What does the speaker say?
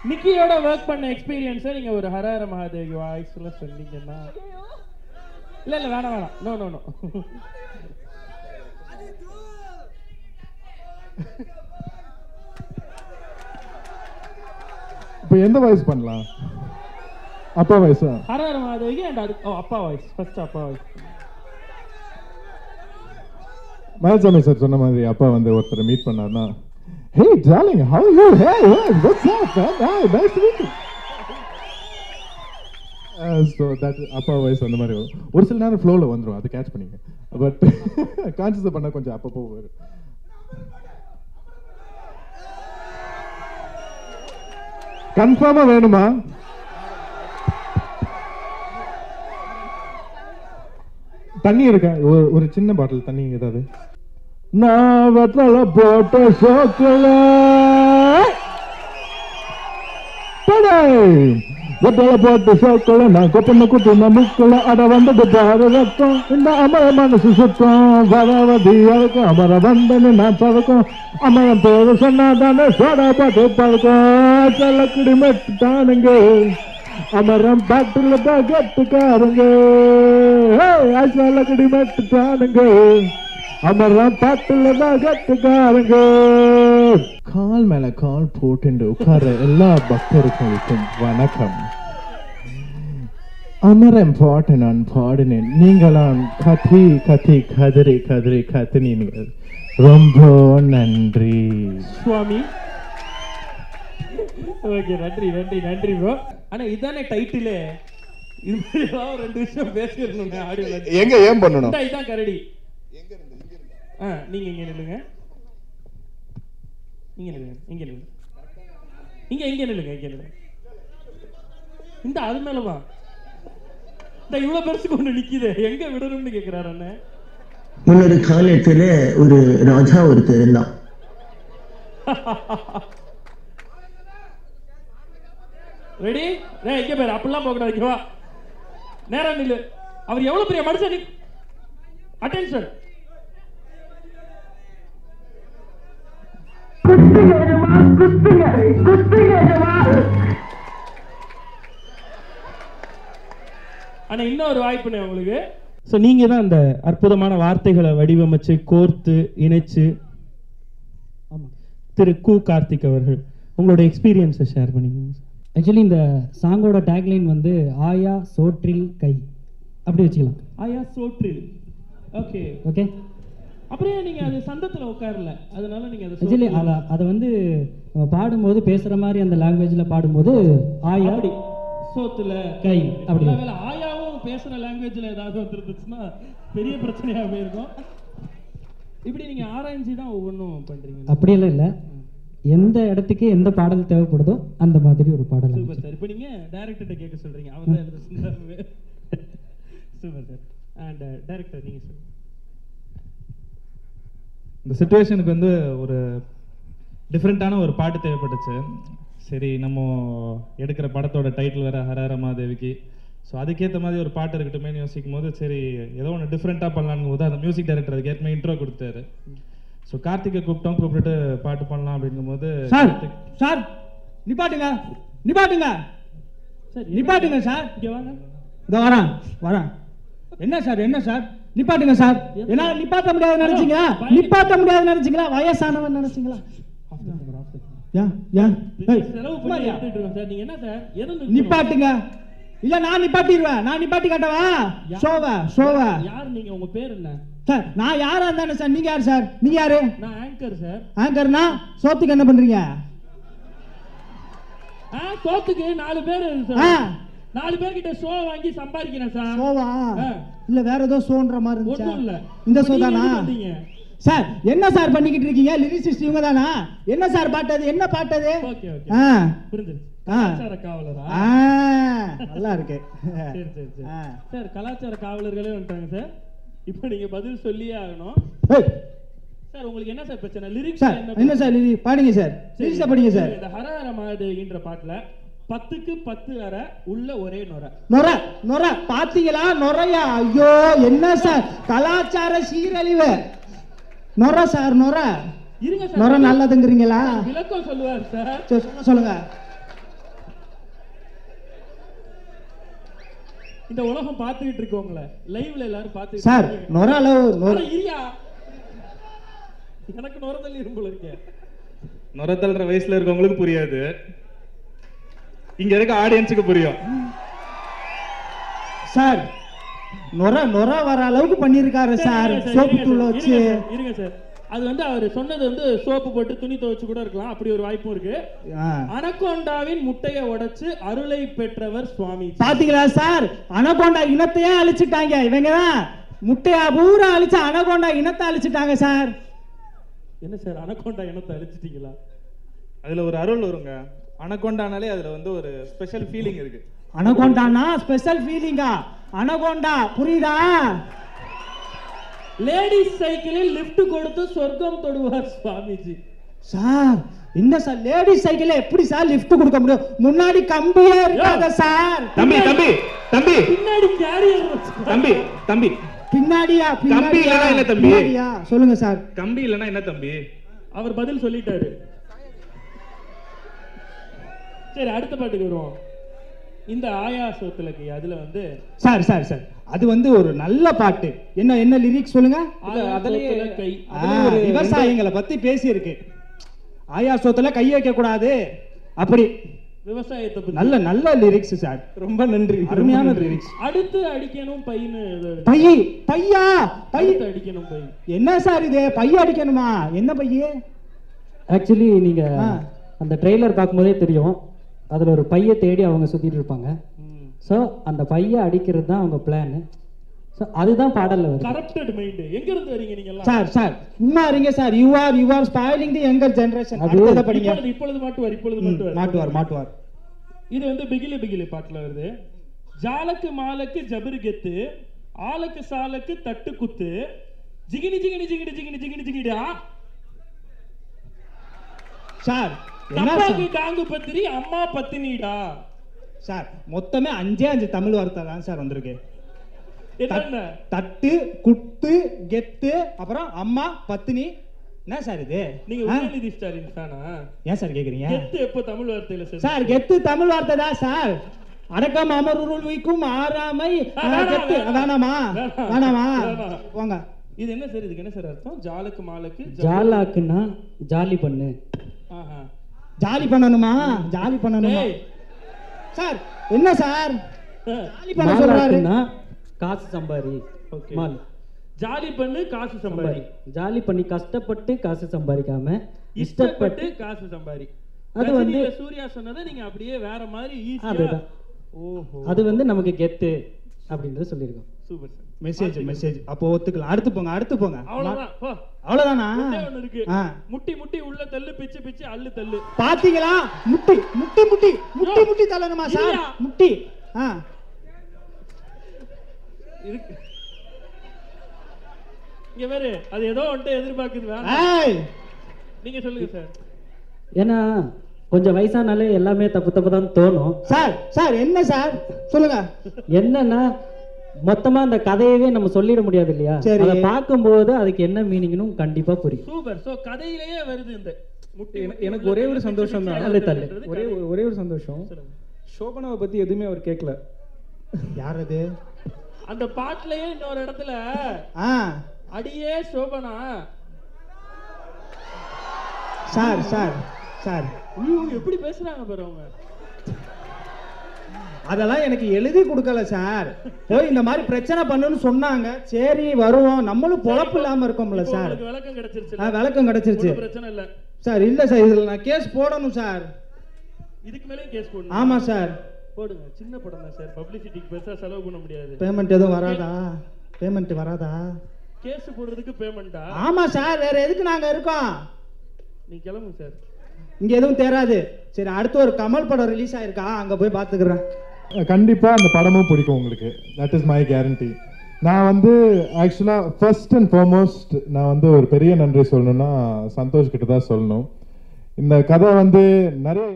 நிக்கியோட work பண்ண எக்ஸ்பீரியன்ஸை நீங்க ஒரு ஹரஹர மகாதேவி வாய்ஸ்ல சொன்னீங்கன்னா இல்ல இல்ல வேணாம் வேணாம் நோ நோ நோ இப்போ எந்த வாய்ஸ் பண்ணலாம் அப்பா வாய்ஸா ஹரஹர மகாதேவிக்கு அண்ட் அது ஓ அப்பா வாய்ஸ் ஃபர்ஸ்ட் அப்பா வாய்ஸ் மயில்சாமி சார் சொன்ன மாதிரி அப்பா வந்து ஒருத்தரை மீட் பண்ணாருன்னா hey darling how you hey what's up man nice to meet so that அப்பா வாய்ஸ் அந்த மாதிரி வரும் ஒரு சில நேரம் ஃப்ளோவில் வந்துடும் அது கேட்ச் பண்ணிங்க பட் கான்சியஸ் பண்ண கொஞ்சம் அப்பப்போ வரும் கன்ஃபார்மா வேணுமா தண்ணி இருக்கா ஒரு ஒரு சின்ன பாட்டில் தண்ணி ஏதாவது நான் வெத்தல போட்ட சோக்கல வெத்தல போட்டு சோக்கல நான் கொப்பன குட்டி முக்கல அட வந்தது பாரு ரத்தம் இந்த அமர மனசு சுத்தம் பரவதி இருக்கும் அமர வந்தனு நான் பறக்கும் அமரம் பேரு சொன்னாதானே சோடா பாட்டு பழக்கம் செல்லக்குடி மெட்டானுங்க அமரம் பாட்டுல தான் கட்டுக்காருங்க செல்லக்குடி மெட்டுட்டானுங்க அமரம் பாட்டுல தான் கட்டுக்காருங்க கால் மேல கால் போட்டு உட்கார எல்லா பக்தர்களுக்கும் வணக்கம் அமரம் பாட்டு நான் பாடினேன் நீங்களாம் கத்தி கத்தி கதறி கதறி கத்தினீர்கள் ரொம்ப நன்றி சுவாமி ஓகே நன்றி நன்றி நன்றி ப்ரோ ஆனா இதானே டைட்டிலே இது மாதிரி ஏதாவது ஒரு ரெண்டு விஷயம் பேசிடணும் ஆடியோல எங்க ஏன் பண்ணணும் இந்தா, இதான் கரடி ஆ நீங்க இங்க நில்லுங்க இங்க நில்லுங்க இங்க நில்லுங்க இங்க இங்க நில்லுங்க இங்க நில்லுங்க இந்த அது மேல வா இந்த இவ்வளவு பெருசு கொண்டு நிக்குது எங்க விடணும்னு கேக்குறாரு அண்ணன் முன்னொரு காலத்துல ஒரு ராஜா ஒருத்தர் இருந்தான் ரெடி டேய் இங்க பேர் அப்படிலாம் போக கூடாது இங்க வா நேரா நில்லு அவர் எவ்வளவு பெரிய மனுஷன் அட்டென்ஷன் ஆனா இன்னொரு வாய்ப்புண்ணே உங்களுக்கு ஸோ நீங்க தான் அந்த அற்புதமான வார்த்தைகளை வடிவமைச்சு கோர்த்து இணைச்சு திரு கு கார்த்திக் அவர்கள் உங்களோட எக்ஸ்பீரியன்ஸை ஷேர் பண்ணிக்கோங்க ஆக்சுவலி இந்த சாங்கோட டேக்லைன் வந்து ஆயா சோற்றில் கை அப்படி வச்சுக்கலாம் ஆயா சோற்றில் ஓகே ஓகே அப்படியே நீங்க அது சந்தத்துல உட்காரல அதனால நீங்க அதை ஆக்சுவலி சோற்றில் அதை அதை வந்து நம்ம பாடும்போது பேசுகிற மாதிரி அந்த லாங்குவேஜில் பாடும்போது ஆயா அப்படி சோத்துல கை அப்படி நல்ல வேளை ஆயாவும் பேசுற லாங்குவேஜ்ல ஏதாவது வந்துருந்துச்சுன்னா பெரிய பிரச்சனையாவே இருக்கும் இப்படி நீங்க ஆராய்ச்சி தான் ஒவ்வொன்றும் பண்றீங்க அப்படியெல்லாம் இல்லை எந்த இடத்துக்கு எந்த பாடல் தேவைப்படுதோ அந்த மாதிரி ஒரு பாடல் சூப்பர் சார் இப்போ நீங்க டைரக்டர்கிட்ட கேட்க சொல்றீங்க அவர் தான் எழுத சொன்னாரு சூப்பர் சார் அண்ட் டைரக்டர் நீங்க சொல்லுங்க இந்த சுச்சுவேஷனுக்கு வந்து ஒரு டிஃப்ரெண்ட்டான ஒரு பாட்டு தேவைப்பட்டுச்சு சரி நம்ம எடுக்கிற படத்தோட டைட்டில் வேற ஹரஹர மாதேவிக்கு ஸோ அதுக்கேற்ற மாதிரி ஒரு பாட்டு இருக்கட்டுமே யோசிக்கும் போது சரி ஏதோ ஒன்று டிஃப்ரெண்ட்டாக பண்ணலான்னு போது அந்த மியூசிக் டைரக்டர் அதுக்கு ஏற்ற இன்ட்ரோ கொடுத்தாரு ஸோ கார்த்திகை கூப்பிட்டோம் கூப்பிட்டுட்டு பாட்டு பண்ணலாம் அப்படிங்கும்போது சார் கார்த்திக் சார் நிப்பாட்டுங்க நிப்பாட்டுங்க சார் நிப்பாட்டுங்க சார் இங்க வாங்க இதோ வரேன் வரேன் என்ன சார் என்ன சார் நிப்பாட்டுங்க சார் என்னால நிப்பாட்ட முடியாது நினைச்சீங்க நிப்பாட்ட முடியாது நினைச்சீங்களா வயசானவன் நினைச்சீங்களா ஏன் ஏன் ஏய், செலவு பண்ணி சும்மாரியா? எடுத்துட்டு இருக்கோம் சார் நீங்க என்ன சார் எதை நிறுத்தணும்? நிப்பாட்டுங்க இல்ல நான் நிப்பாட்டிடுவேன் நான் நிப்பாட்டி காட்டவா சோவ சோவ யார் நீங்க உங்க பேர் என்ன சார் நான் யாரா இருந்தானே சார் நீங்க யார் சார் நீங்க யாரு நான் ஆங்கர் சார் ஆங்கர்னா சோத்துக்கு என்ன பண்றீங்க ஆ சோத்துக்கு நாலு பேர் ஆ. சார் நாலு பேர் கிட்ட ஷோ வாங்கி சம்பாதிக்கிறேன் சார் சோவா ஆ. இல்ல வேற ஏதோ சோன்ற மாதிரி ஒண்ணும் இல்ல இருந்துச்சா இந்த இப்ப சோ நீங்க தானா எதுக்கு வந்தீங்க? சார் என்ன சார் பண்ணிக்கிட்டு இருக்கீங்க லிரிசிஸ்ட் இவங்க தானா என்ன சார் பாட்டது என்ன பாட்டது ஓகே ஓகே ஆ புரிஞ்சிருச்சு ஆ. கலாச்சார காவலரா ஆ, நல்லா இருக்கு சரி சரி சரி ஆ. சார் கலாச்சார காவலர்களே வந்துட்டாங்க சார் இப்போ நீங்க பதில் சொல்லியே ஆகணும் ஏய், சார் உங்களுக்கு என்ன சார் பிரச்சனை லிரிக்ஸ் சார் என்ன சார் லிரி பாடுங்க சார் லிரிக்ஸை படிங்க சார் இந்த ஹரஹர மகாதேவின்ற பாட்டுல பத்துக்கு பத்து அற உள்ள ஒரே நொர நொர நொர பாத்தீங்களா நொறையா ஐயோ என்ன சார் கலாச்சார சீரழிவு நொர சார் நொர இருங்க நொர சார் நல்லதுங்கிறீங்களா விளக்கம் சொல்லுவார் சார் சரி, சொல்ல சொல்லுங்க இந்த உலகம் பார்த்துக்கிட்டு இருக்கவங்கள லைவ்ல எல்லாரும் பார்த்து சார் நொர அளவு நொர இரியா எனக்கு நுரதல் இரும்புல இருக்கேன் நுரத்தல்ற வயசுல இருக்கவங்களுக்கு புரியாது இங்க இருக்க ஆடியன்ஸுக்கு புரியும் சார் நொர நொர வர அளவுக்கு பண்ணிருக்காரு சார் இருங்க சோப்பு இருங்க தூள் சார், வச்சு இருங்க சார், இருங்க சார் அது வந்து அவர் சொன்னது வந்து சோப்பு போட்டு துணி துவைச்சு கூட இருக்கலாம் அப்படி ஒரு வாய்ப்பும் இருக்கு ஆ. அனகொண்டாவின் முட்டையை உடைச்சு அருளை பெற்றவர் சுவாமி பாத்தீங்களா சார் அனகொண்டா இனத்தையே அழிச்சிட்டாங்க இவங்க தான் முட்டையா பூரா அழிச்சு அனகொண்டா இனத்தை அழிச்சிட்டாங்க சார் என்ன சார் அனகொண்டா இனத்தை அழிச்சிட்டீங்களா அதுல ஒரு அருள் வருங்க அனகொண்டானாலே அதுல வந்து ஒரு ஸ்பெஷல் ஃபீலிங் இருக்கு அனகொண்டானா ஸ்பெஷல் ஃபீலிங்கா அனகொண்டா புரியுதா லேடிஸ் சைக்கிளில் லிஃப்ட் கொடுத்து சொர்க்கம் தொடுவார் சுவாமிஜி சார் என்ன சார் லேடிஸ் சைக்கிள்ல எப்படி சார் லிஃப்ட் கொடுக்க முடியும் முன்னாடி கம்பியே இருக்காங்க சார் தம்பி தம்பி தம்பி பின்னாடி கேரியர் தம்பி தம்பி பின்னாடியா கம்பி பின்னாடியா இல்லைன்னா என்ன தம்பி? பின்னாடியா சொல்லுங்க சார் கம்பி இல்லைன்னா என்ன தம்பி அவர் பதில் சொல்லிட்டாரு சரி அடுத்த பாட்டுக்கு வருவோம் இந்த ஆயாசத்துலக்கு அதுல வந்து சார் சார் சார் அது வந்து ஒரு நல்ல பாட்டு என்ன என்ன லிரிக்ஸ் சொல்லுங்க ஆயாசத்துல கை ஆ, விவசாயிங்களை பத்தி பேசியிருக்கு ஆயா சோத்துல கை வைக்க கூடாது அப்படி விவசாயத்தை பத்தி நல்ல நல்ல லிரிக்ஸ் சார் ரொம்ப நன்றி அருமையான லிரிக்ஸ் அடுத்து அடிக்கணும் பையனு இது. பை பையா பை அடுத்து அடிக்கணும் பை என்ன சார் இது பைய அடிக்கணுமா என்ன பைய ஆக்சுவலி நீங்க ஆ. அந்த ட்ரெய்லர் பார்க்கும்போதே தெரியும் அதுல ஒரு பைய தேடி அவங்க சுத்திட்டு இருப்பாங்க ஸோ அந்த பைய அடிக்கிறது தான் அவங்க பிளான் ஸோ அதுதான் பாடல்ல வருது கரப்டட் மைண்ட் எங்க இருந்து வரீங்க நீங்க எல்லாம் சார் சார் சும்மா இருங்க sir you are you are spoiling the younger generation அது- அடுத்தத படிங்க இப்பொழுது இப்பொழுது மாட்டுவார் இப்பொழுது ம், மாட்டுவார் மாட்டுவார் மாட்டுவார் இது வந்து பிகிலி பிகிலி பாட்டுல வருது ஜாலக்கு மாலக்கு ஜபரு கெத்து ஆலக்கு சாலக்கு தட்டு குத்து ஜிகினி ஜிகினி ஜிகினி ஜிகினி ஜிகினி ஜிகிடா சார் என்ன தப்பாக்கு சார்? டாங்கு பத்திரி அம்மா பத்தினிடா சார் மொத்தமே அஞ்சே அஞ்சு தமிழ் வார்த்தை தான் சார் வந்திருக்கு என்னென்ன தட்டு குத்து கெத்து அப்புறம் அம்மா பத்தினி என்ன சார் இது நீங்க ஆ? உதயநிதி ஸ்டாலின் ஃபேனா ஏன் சார் கேக்குறீங்க கெத்து எப்போ தமிழ் வார்த்தையில சேர்ந்து சார் கெத்து தமிழ் வார்த்தை தான் சார் அடக்கம் அமருள் வைக்கும் ஆறாமை ஆ, ஆ, வேணாம், கெத்து வேணாம். வேணாமா வேணாம். வேணாமா வேணாம். போங்க இது என்ன சார் இதுக்கு என்ன சார் அர்த்தம் ஜாலக்கு மாலக்கு ஜபரு- ஜாலாக்குன்னா ஜாலி பண்ணு ஆஹா. ஜாலி பண்ணணுமா ஜாலி பண்ணணுமா டேய், சார் என்ன சார் ஆ, ஜாலி பண்ண சொல்றாரு மாலாக்குன்னா காசு சம்பாரி Okay. மால் ஜாலி பண்ணு காசு சம்பாதி சம்பாரி ஜாலி பண்ணி கஷ்டப்பட்டு காசு சம்பாதிக்காம இஷ்டப்பட்டு இஷ்டப்பட்டு காசு சம்பாதி அது அது வந்து- வந்து சூர்யா சொன்னதை நீங்க அப்படியே வேற மாதிரி ஈஸியா அதுதான். ஓஹோ அது வந்து நமக்கு கெத்து அப்படின்றது சொல்லியிருக்கோம் சூப்பர் சார் மெசேஜ் மெசேஜ் அப்போ ஒத்துக்கலாம் அடுத்து போங்க அடுத்து போங்க அவ்வளவுதான் போ. அவ்வளவுதானா ஒண்ணே ஒண்ணு இருக்கு ஆ. முட்டி முட்டி உள்ள தள்ளு பிச்சு பிச்சு அள்ளு தள்ளு பாத்தீங்களா முட்டி முட்டி முட்டி முட்டி முட்டி தள்ளணுமா சார் இல்லையா? முட்டி ஆ இருக்கு இங்க வேறு அது ஏதோ வந்துட்டு எதிர்பார்க்குது வேணாம் ஏய் நீங்க சொல்லுங்க சார் ஏன்னா கொஞ்சம் வயசானாலே எல்லாமே தப்பு தப்பு தான் தோணும் சார் சார் என்ன சார் சொல்லுங்க என்னன்னா மொத்தமா அந்த கதையவே நம்ம சொல்லிட முடியாது இல்லையா சரி. அதை பார்க்கும்போது அதுக்கு என்ன மீனிங்னு கண்டிப்பா புரியும் சூப்பர் சோ கதையிலேயே வருது இந்த முட்டி என- முட்டி எனக்கு உள்ள ஒரே ஒரு தள்ளு, சந்தோஷம் பிச்சு தான். பிச்சு தள்ளு, அள்ளு தள்ளு. தள்ளுன்றது ஒரே கதை. ஒரே ஒரு சந்தோஷம் சொல்லுங்க. சோபனாவை பத்தி எதுவுமே அவர் கேட்கல யார் அது அந்த பாட்டுலயே இன்னொரு இடத்துல ஆ அடியே சோபனா சார் சார் சார் ஐயோ, எப்படி பேசுறாங்க பாரு அவங்க அதெல்லாம் எனக்கு எழுதி கொடுக்கல சார் போய் இந்த மாதிரி பிரச்சனை பண்ணுன்னு சொன்னாங்க சரி வருவோம் நம்மளும் பொழப்பு இல்லாம இருக்கோம்ல இப்போ சார் உங்களுக்கு விளக்கம் கிடைச்சிருச்சு ஆ, விளக்கம் கிடைச்சிருச்சு ஒண்ணும் பிரச்சனை இல்ல சார் இல்ல சார் இதுல நான் கேஸ் போடணும் சார் இதுக்கு மேலேயும் கேஸ் போடணும் ஆமா சார் போடுங்க சின்ன படம் தான் சார் பப்ளிசிட்டிக்கு பெருசா செலவு பண்ண முடியாது பேமெண்ட் எதுவும் வராதா பேமெண்ட் வராதா கேஸ் போடுறதுக்கு பேமெண்டா ஆமா சார் வேற எதுக்கு நாங்க இருக்கோம் நீ கிளம்புங்க சார் இங்க எதுவும் தேராது சரி அடுத்து ஒரு கமல் படம் ரிலீஸ் ஆயிருக்கா அங்க போய் பாத்துக்கிறேன் கண்டிப்பா அந்த படமும் பிடிக்கும் உங்களுக்கு தட் இஸ் மை கேரண்டி நான் வந்து ஆக்சுவலாக ஃபர்ஸ்ட் அண்ட் ஃபார்மோஸ்ட் நான் வந்து ஒரு பெரிய நன்றி சொல்லணும்னா சந்தோஷ் கிட்ட தான் சொல்லணும் இந்த கதை வந்து நிறைய